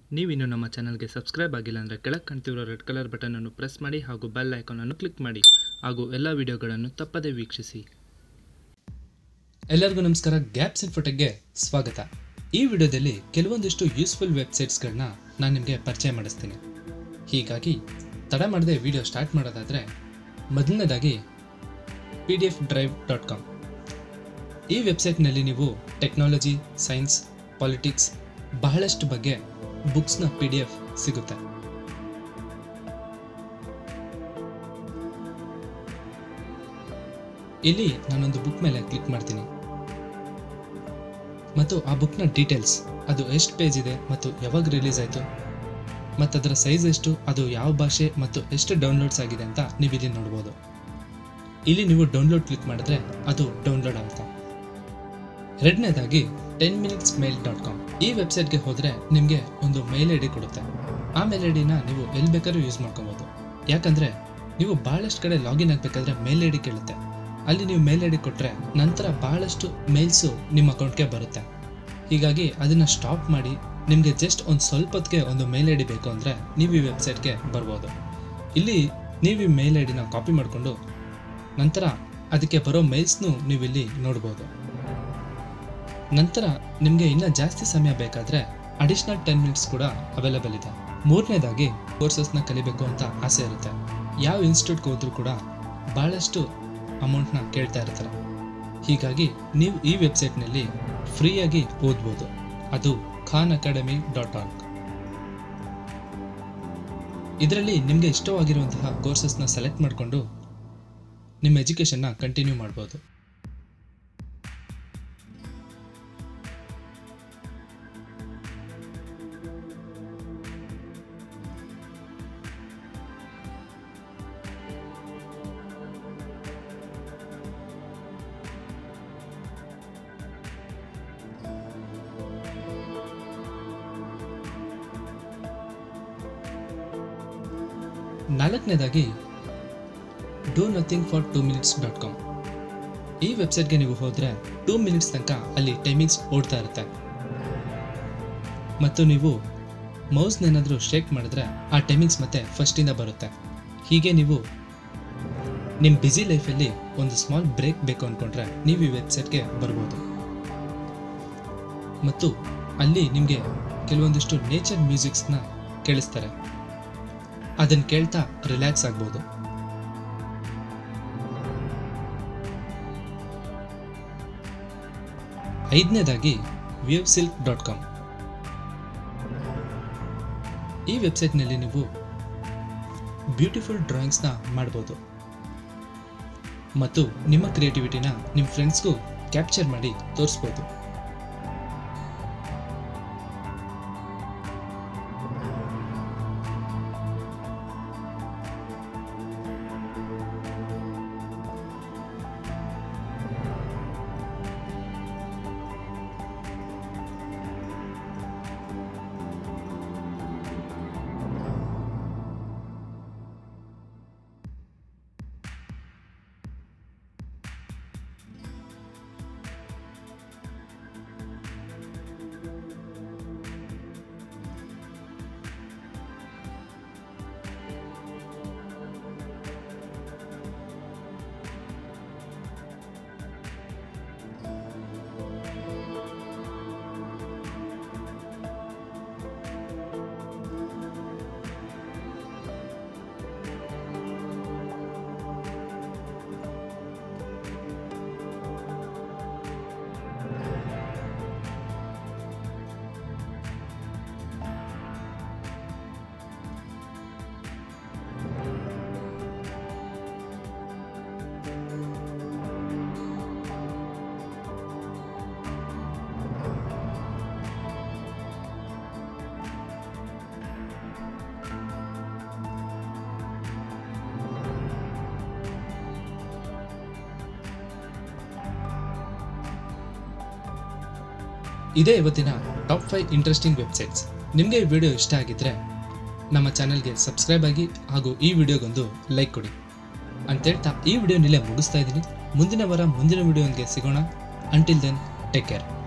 ನೀವಿನ್ನು ನಮ್ಮ ಚಾನಲ್ಗೆ ಸಬ್ಸ್ಕ್ರೈಬ್ ಆಗಿಲ್ಲ ಅಂದರೆ ಕೆಳಗೆ ಕಾಣ್ತಿರೋ ರೆಡ್ ಕಲರ್ ಬಟನನ್ನು ಪ್ರೆಸ್ ಮಾಡಿ ಹಾಗೂ ಬೆಲ್ ಐಕಾನನ್ನು ಕ್ಲಿಕ್ ಮಾಡಿ ಹಾಗೂ ಎಲ್ಲ ವಿಡಿಯೋಗಳನ್ನು ತಪ್ಪದೇ ವೀಕ್ಷಿಸಿ ಎಲ್ಲರಿಗೂ ನಮಸ್ಕಾರ ಗ್ಯಾಪ್ಸ್ ಇನ್ಫೋಟೆಕ್ಗೆ ಸ್ವಾಗತ ಈ ವಿಡಿಯೋದಲ್ಲಿ ಕೆಲವೊಂದಿಷ್ಟು ಯೂಸ್ಫುಲ್ ವೆಬ್ಸೈಟ್ಸ್ಗಳನ್ನ ನಾನು ನಿಮಗೆ ಪರಿಚಯ ಮಾಡಿಸ್ತೀನಿ ಹೀಗಾಗಿ ತಡ ಮಾಡದೆ ವಿಡಿಯೋ ಸ್ಟಾರ್ಟ್ ಮಾಡೋದಾದರೆ ಮೊದಲನೇದಾಗಿ P D F drive dot com ಈ ವೆಬ್ಸೈಟ್ನಲ್ಲಿ ನೀವು ಟೆಕ್ನಾಲಜಿ ಸೈನ್ಸ್ ಪಾಲಿಟಿಕ್ಸ್ ಬಹಳಷ್ಟು ಬಗ್ಗೆ ಬುಕ್ಸ್ನ ಪಿ ಡಿ ಎಫ್ ಸಿಗುತ್ತೆ ಇಲ್ಲಿ ನಾನೊಂದು ಬುಕ್ ಮೇಲೆ ಕ್ಲಿಕ್ ಮಾಡ್ತೀನಿ ಮತ್ತು ಆ ಬುಕ್ನ ಡೀಟೇಲ್ಸ್ ಅದು ಎಷ್ಟು ಪೇಜ್ ಇದೆ ಮತ್ತು ಯಾವಾಗ ರಿಲೀಸ್ ಆಯಿತು ಮತ್ತು ಅದರ ಸೈಜ್ ಎಷ್ಟು ಅದು ಯಾವ ಭಾಷೆ ಮತ್ತು ಎಷ್ಟು ಡೌನ್ಲೋಡ್ಸ್ ಆಗಿದೆ ಅಂತ ನೀವು ಇಲ್ಲಿ ನೋಡ್ಬೋದು ಇಲ್ಲಿ ನೀವು ಡೌನ್ಲೋಡ್ ಕ್ಲಿಕ್ ಮಾಡಿದ್ರೆ ಅದು ಡೌನ್ಲೋಡ್ ಆಗುತ್ತೆ ಎರಡನೇದಾಗಿ ten minutes mail dot com ಈ ವೆಬ್ಸೈಟ್ಗೆ ಹೋದರೆ ನಿಮಗೆ ಒಂದು ಮೇಲ್ ಐ ಡಿ ಕೊಡುತ್ತೆ ಆ ಮೇಲ್ ಐ ಡಿನ ನೀವು ಎಲ್ಲಿ ಬೇಕಾದ್ರೂ ಯೂಸ್ ಮಾಡ್ಕೊಬೋದು ಯಾಕಂದರೆ ನೀವು ಭಾಳಷ್ಟು ಕಡೆ ಲಾಗಿನ್ ಆಗಬೇಕಾದ್ರೆ ಮೇಲ್ ಐ ಡಿ ಕೇಳುತ್ತೆ ಅಲ್ಲಿ ನೀವು ಮೇಲ್ ಐ ಡಿ ಕೊಟ್ಟರೆ ನಂತರ ಬಹಳಷ್ಟು ಮೇಲ್ಸು ನಿಮ್ಮ ಅಕೌಂಟ್ಗೆ ಬರುತ್ತೆ ಹೀಗಾಗಿ ಅದನ್ನು ಸ್ಟಾಪ್ ಮಾಡಿ ನಿಮಗೆ ಜಸ್ಟ್ ಒಂದು ಸ್ವಲ್ಪ ಹೊತ್ತಿಗೆ ಒಂದು ಮೇಲ್ ಐ ಡಿ ಬೇಕು ಅಂದರೆ ನೀವು ಈ ವೆಬ್ಸೈಟ್ಗೆ ಬರ್ಬೋದು ಇಲ್ಲಿ ನೀವು ಈ ಮೇಲ್ ಐ ಡಿನ ಕಾಪಿ ಮಾಡಿಕೊಂಡು ನಂತರ ಅದಕ್ಕೆ ಬರೋ ಮೇಲ್ಸ್ನು ನೀವು ಇಲ್ಲಿ ನೋಡ್ಬೋದು ನಂತರ ನಿಮಗೆ ಇನ್ನೂ ಜಾಸ್ತಿ ಸಮಯ ಬೇಕಾದರೆ ಅಡಿಷ್ನಲ್ ಟೆನ್ ಮಿನಿಟ್ಸ್ ಕೂಡ ಅವೈಲೇಬಲ್ ಇದೆ ಮೂರನೇದಾಗಿ ಕೋರ್ಸಸ್ನ ಕಲಿಬೇಕು ಅಂತ ಆಸೆ ಇರುತ್ತೆ ಯಾವ ಇನ್ಸ್ಟಿಟ್ಯೂಟ್ಗೆ ಹೋದ್ರೂ ಕೂಡ ಭಾಳಷ್ಟು ಅಮೌಂಟ್ನ ಕೇಳ್ತಾ ಇರ್ತಾರೆ ಹೀಗಾಗಿ ನೀವು ಈ ವೆಬ್ಸೈಟ್ನಲ್ಲಿ ಫ್ರೀಯಾಗಿ ಓದ್ಬೋದು ಅದು ಖಾನ್ ಅಕಾಡೆಮಿ ಡಾಟ್ ಆರ್ಗ್ ಇದರಲ್ಲಿ ನಿಮಗೆ ಇಷ್ಟವಾಗಿರುವಂತಹ ಕೋರ್ಸಸ್ನ ಸೆಲೆಕ್ಟ್ ಮಾಡಿಕೊಂಡು ನಿಮ್ಮ ಎಜುಕೇಷನ್ನ ಕಂಟಿನ್ಯೂ ಮಾಡ್ಬೋದು ನಾಲ್ಕನೇದಾಗಿ do nothing for two minutes dot com ಈ ವೆಬ್ಸೈಟ್ಗೆ ನೀವು ಹೋದರೆ ಟೂ ಮಿನಿಟ್ಸ್ ತನಕ ಅಲ್ಲಿ ಟೈಮಿಂಗ್ಸ್ ಓಡ್ತಾ ಇರುತ್ತೆ ಮತ್ತು ನೀವು ಮೌಸ್ನೇನಾದರೂ ಶೇಕ್ ಮಾಡಿದ್ರೆ ಆ ಟೈಮಿಂಗ್ಸ್ ಮತ್ತೆ ಫಸ್ಟಿಂದ ಬರುತ್ತೆ ಹೀಗೆ ನೀವು ನಿಮ್ಮ ಬ್ಯುಸಿ ಲೈಫಲ್ಲಿ ಒಂದು ಸ್ಮಾಲ್ ಬ್ರೇಕ್ ಬೇಕು ಅಂದ್ಕೊಂಡ್ರೆ ನೀವು ಈ ವೆಬ್ಸೈಟ್ಗೆ ಬರ್ಬೋದು ಮತ್ತು ಅಲ್ಲಿ ನಿಮಗೆ ಕೆಲವೊಂದಿಷ್ಟು ನೇಚರ್ ಮ್ಯೂಸಿಕ್ಸ್ನ ಕೇಳಿಸ್ತಾರೆ ಅದನ್ನು ಕೇಳ್ತಾ ರಿಲ್ಯಾಕ್ಸ್ ಆಗ್ಬೋದು ಐದನೇದಾಗಿ ವೇವ್ ಸಿಲ್ಕ್ ಡಾಟ್ ಕಾಮ್ ಈ ವೆಬ್ಸೈಟ್ನಲ್ಲಿ ನೀವು ಬ್ಯೂಟಿಫುಲ್ ಡ್ರಾಯಿಂಗ್ಸ್ನ ಮಾಡ್ಬೋದು ಮತ್ತು ನಿಮ್ಮ ಕ್ರಿಯೇಟಿವಿಟಿನ ನಿಮ್ಮ ಫ್ರೆಂಡ್ಸ್ಗೂ ಕ್ಯಾಪ್ಚರ್ ಮಾಡಿ ತೋರಿಸ್ಬೋದು ಇದೇ ಇವತ್ತಿನ ಟಾಪ್ ಫೈವ್ ಇಂಟ್ರೆಸ್ಟಿಂಗ್ ವೆಬ್ಸೈಟ್ಸ್ ನಿಮಗೆ ಈ ವಿಡಿಯೋ ಇಷ್ಟ ಆಗಿದ್ದರೆ ನಮ್ಮ ಚಾನಲ್ಗೆ ಸಬ್ಸ್ಕ್ರೈಬ್ ಆಗಿ ಹಾಗೂ ಈ ವಿಡಿಯೋಗೊಂದು ಲೈಕ್ ಕೊಡಿ ಅಂತೇಳ್ತಾ ಈ ವಿಡಿಯೋ ನಿಲ್ಲೇ ಮುಗಿಸ್ತಾ ಇದ್ದೀನಿ ಮುಂದಿನ ವಾರ ಮುಂದಿನ ವಿಡಿಯೋಗೆ ಸಿಗೋಣ ಅಂಟಿಲ್ ದೆನ್ ಟೇಕ್ ಕೇರ್